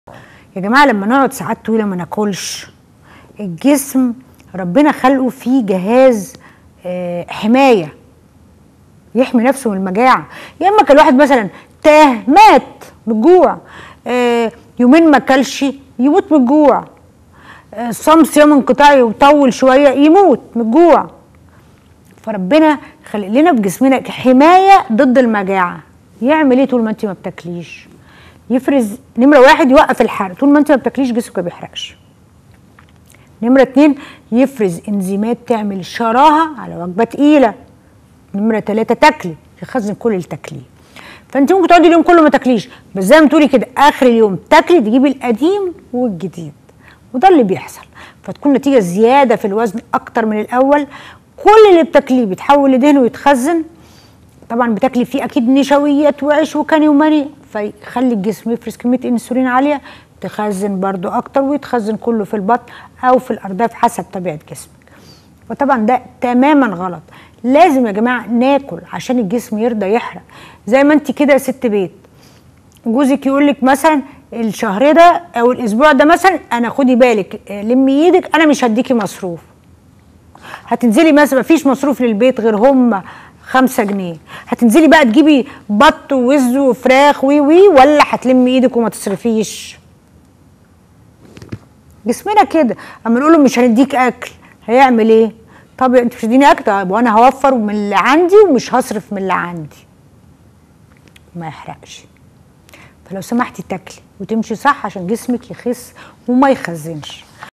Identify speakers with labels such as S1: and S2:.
S1: يا جماعه لما نقعد ساعات طويله ما ناكلش الجسم ربنا خلقه فيه جهاز آه، حمايه يحمي نفسه من المجاعه يا اما كان الواحد مثلا تاه مات من الجوع آه، يومين ما اكلش يموت من الجوع آه، صام صيام انقطاعي وطول شويه يموت من الجوع فربنا خلق لنا في جسمنا حمايه ضد المجاعه يعمل ايه طول ما انت ما بتاكليش يفرز نمره واحد يوقف الحرق طول ما انت ما بتاكليش جسمك ما بيحرقش نمره اتنين يفرز انزيمات تعمل شراهه على وجبه تقيله نمره تلاته تاكلي يخزن كل اللي تاكليه فانت ممكن تقعدي اليوم كله ما تاكليش بس زي ما تقولي كده اخر اليوم تاكلي تجيبي القديم والجديد وده اللي بيحصل فتكون نتيجه زياده في الوزن اكتر من الاول كل اللي بتاكليه بيتحول لدهن ويتخزن طبعا بتاكلي فيه اكيد نشويات وعيش وكاني وماني فيخلي الجسم يفرز كميه انسولين عاليه تخزن برضو اكتر ويتخزن كله في البطن او في الارداف حسب طبيعه جسمك وطبعا ده تماما غلط لازم يا جماعه ناكل عشان الجسم يرضى يحرق زي ما انت كده ست بيت جوزك يقول لك مثلا الشهر ده او الاسبوع ده مثلا انا خدي بالك آه، لمي ايدك انا مش هديكي مصروف هتنزلي مثلا مفيش مصروف للبيت غير هم خمسة جنيه هتنزلي بقى تجيبي بط ووز وفراخ وي وي ولا هتلمي ايدك وما تصرفيش جسمنا كده اما نقول له مش هنديك اكل هيعمل ايه طب انت مش هتديني اكل طب وانا هوفر من اللي عندي ومش هصرف من اللي عندي ما يحرقش فلو سمحتي تاكلي وتمشي صح عشان جسمك يخس وما يخزنش